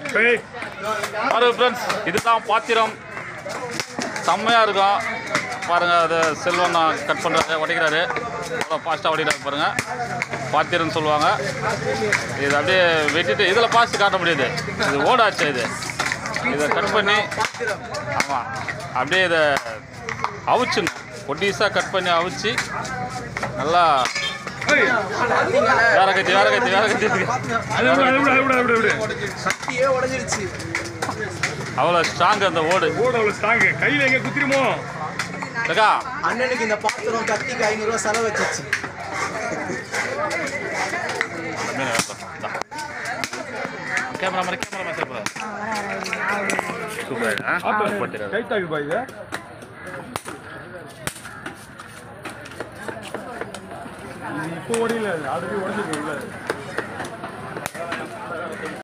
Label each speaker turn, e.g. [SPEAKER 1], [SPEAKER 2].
[SPEAKER 1] பாருங்க ஃப்ரெண்ட்ஸ் இதுதான் பாத்திரம் செம்மையாக இருக்கும் பாருங்க அது செல்வம் கட் பண்ணுறாரு உடைக்கிறாரு அவ்வளோ ஃபாஸ்ட்டாக உடைக்கிறாரு பாருங்க பாத்திரம்னு சொல்லுவாங்க இது அப்படியே வெட்டிட்டு இதில் ஃபாஸ்ட் காட்ட முடியாது இது ஓடாச்சு இது இதை கட் பண்ணி ஆமாம் அப்படியே இதை அவிச்சுங்க பொடிசாக கட் பண்ணி அவிச்சு நல்லா வேற கத்தி வேற கத்தி வேற கத்தி
[SPEAKER 2] சட்டியே உடைஞ்சிருச்சு
[SPEAKER 1] அவ்வளோ ஸ்ட்ராங் அந்த ஓடு
[SPEAKER 3] கையில எங்க குத்திருமோ
[SPEAKER 1] அக்கா
[SPEAKER 2] அண்ணனுக்கு இந்த பாத்திரம் கத்திக்கு ஐநூறு ரூபாய் செலவு வச்சிச்சு
[SPEAKER 1] கேமரா மாதிரி கேமரா மாதிரி சூப்பர் சூப்பர் போட்டுறாரு
[SPEAKER 3] டைட் ஆகுது பாய் இது இது இப்போ ஓடில ஆல்ரெடி உடஞ்சிருக்கு